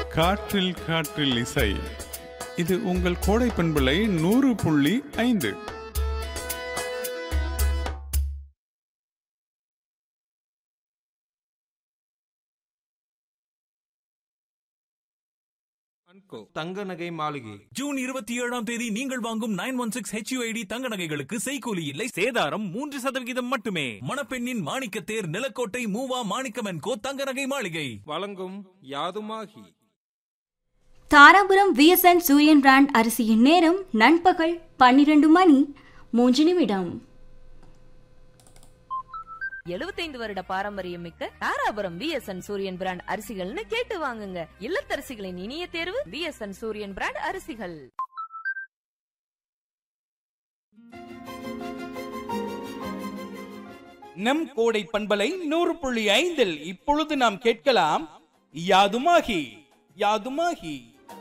காற்றில் காற்றில் இசை இது உங்கள் கோடை பண்பலை நூறு புள்ளி ஐந்து அன்கோ தங்க நகை மாளிகை ஜூன் இருபத்தி ஏழாம் தேதி நீங்கள் வாங்கும் நைன் ஒன் சிக்ஸ் ஹெச்யூஐடி தங்க நகைகளுக்கு செய்கூலி இல்லை சேதாரம் மூன்று சதவிகிதம் மட்டுமே மணப்பெண்ணின் மாணிக்கத்தேர் நிலக்கோட்டை மூவா மாணிக்கமன் கோ தங்க நகை மாளிகை வழங்கும் யாதுமாகி தாராபுரம் விஎஸ்என் சூரியன் பிராண்ட் அரிசியின் நேரம் நண்பகல் பன்னிரண்டு மணி மூன்று நிமிடம் எழுபத்தைந்து வருட பாரம்பரியம் மிக்க தாராபுரம் விஎஸ்என் சூரியன் பிராண்ட் அரிசிகள்னு கேட்டு வாங்குங்க இல்லத்தரசிகளின் இனிய தேர்வு விஎஸ்என் சூரியன் பிராண்ட் அரிசிகள் நம் கோடை பண்பலை நூறு புள்ளி ஐந்தில் இப்பொழுது நாம் கேட்கலாம் யாதுமாகி யாதுமாகி